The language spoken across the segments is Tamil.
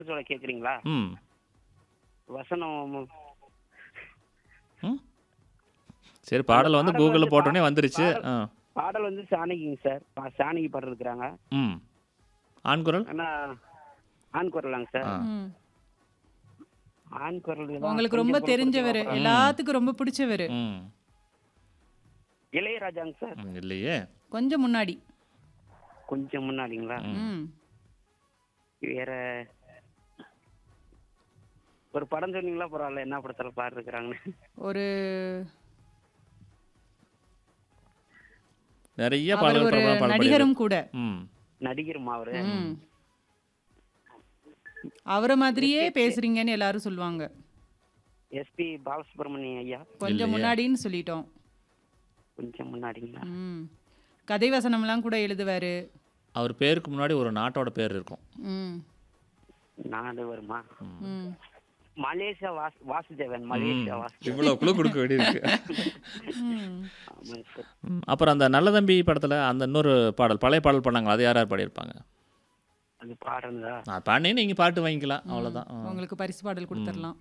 சொல்ல கேக்குறீங்களா ம் வசனம் ம் சரி பாடல் வந்து பாடல் கூகுளில் வந்து போட்டோன்னே பா- வந்துருச்சு பாடல்- ஆ பாடல் வந்து சாணகிங்க சார் பா- சாணகி பாடல் இருக்கிறாங்க ம் ஆண் குரல் ஆனா ஆண் குரலாங்க சார் ஆ ம். ஆண் குரல் தான் உங்களுக்கு கொஞ்சம் ரொம்ப குரல் தெரிஞ்சவர் கொடுக்கலாம். எல்லாத்துக்கும் ரொம்ப பிடிச்சவர் ம் இளையராஜாங்க சார் ம், இல்லையே கொஞ்சம் முன்னாடி கொஞ்சம் முன்னாடிங்களா ம் வேற ஒரு படம் சொன்னீங்களா பரவாயில்ல என்ன படத்துல பாடு இருக்கிறாங்கன்னு ஒரு நிறைய அவர் பாடல் ஒரு பிரபலம் பாடல் நடிகரும் கூட ம் நடிகருமா அவரு ம் அவரை மாதிரியே பேசுறீங்கன்னு எல்லாரும் சொல்லுவாங்க எஸ்பி பாலசுப்ரமணியம் ஐயா கொஞ்சம் முன்னாடின்னு சொல்லிட்டோம் கொஞ்சம் முன்னாடிங்களா ம் கதை வசனம்லாம் கூட எழுதுவாரு அவர் பேருக்கு முன்னாடி ஒரு நாட்டோட பேர் இருக்கும் ம் நாடு வருமா ம் மலேசியா வாஸ் வாசுதேவன் மலேசியா வாசுதேவன் இவ்வளோ குழு கொடுக்க வேண்டியிருக்கு ம் ஆமாங்க சார் ம், அப்புறம் அந்த நல்ல தம்பி படத்தில் அந்த இன்னொரு பாடல் பழைய பாடல் பண்ணாங்க அது யார் யார் பாடியிருப்பாங்க அது பாடுறதா நான் பாடினே நீங்கள் பாட்டு வாங்கிக்கலாம் அவ்வளோதான் உங்களுக்கு பரிசு பாடல் கொடுத்துடலாம்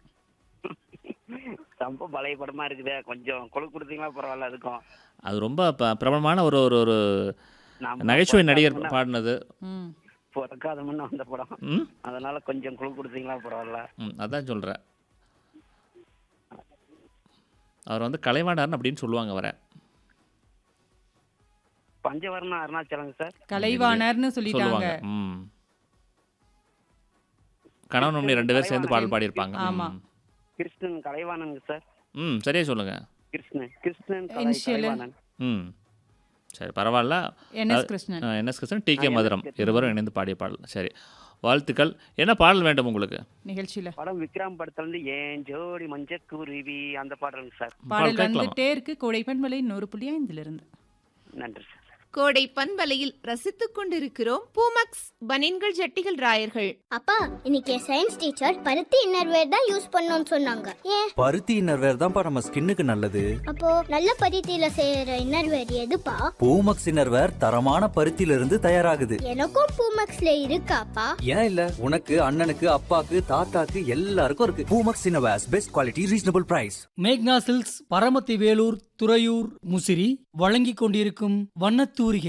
ரொம்ப பழைய படமா இருக்குதே கொஞ்சம் கொழு கொடுத்தீங்களா பரவாயில்ல அதுக்கும் அது ரொம்ப ப- பிரபலமான ஒரு ஒரு ஒரு நாம நகைச்சுவை நடிகர் பிறக்காத பாடினது ம் பிறக்காத முன்ன வந்த படம் ம் அதனால கொஞ்சம் குழு கொடுத்தீங்களா பரவாயில்ல ம் அதான் சொல்கிறேன் அவர் வந்து கலைவாணர்னு அப்படின்னு சொல்லுவாங்க வர பஞ்சவர்ணம் அருணாச்சலங்க சார் கலைவாணர்னு சொல்லிட்டாங்க சொல்லுவாங்க ம் கணவன் மணி ரெண்டு பேரும் சேர்ந்து பாடல் பாடியிருப்பாங்க ஆமா. ம். கிருஷ்ணன் கலைவாணனுங்க சார் ம் சரியா சொல்லுங்க கிருஷ்ணன் கிருஷ்ணன் கலை- Initial. கலைவாணன் ம் சரி பரவாயில்ல N S Krishnan N S Krishnan T K Mathuram இருவரும் இணைந்து பாடிய பாடல் சரி வாழ்த்துக்கள் என்ன பாடல் வேண்டும் உங்களுக்கு நிகழ்ச்சியில படம் விக்ரம் படத்துல இருந்து ஏன் ஜோடி மஞ்ச குருவி அந்த பாடலுங்க சார் பாடல் கேட்கலாமா? வந்துட்டே இருக்கு கோடை பண்பலை நூறு புள்ளி ஐந்துல இருந்து நன்றி சார் கோடை பண்பலையில் ரசித்துக் கொண்டிருக்கிறோம் பூமக்ஸ் பனின்கள் ஜட்டிகள் ராயர்கள் அப்பா இன்னைக்கு சயின்ஸ் டீச்சர் பருத்தி இன்னர்வேர் தான் யூஸ் பண்ணணும்னு சொன்னாங்க ஏன் பருத்தி இன்னர்வேர் தான்ப்பா நம்ம ஸ்கின்னுக்கு நல்லது அப்போ நல்ல பருத்தியில செய்யற இன்னர்வேர் எதுப்பா பூமக்ஸ் இன்னர்வேர் தரமான பருத்தியில இருந்து தயாராகுது எனக்கும் பூமக்ஸ்ல இருக்காப்பா ஏன் இல்ல உனக்கு அண்ணனுக்கு அப்பாக்கு தாத்தாக்கு எல்லாருக்கும் இருக்கு Poomex innerwears best quality reasonable price மேக்னா சில்க்ஸ் பரமத்தி வேலூர் துறையூர் முசிறி வழங்கிக் கொண்டிருக்கும் வண்ணத்தூரிகை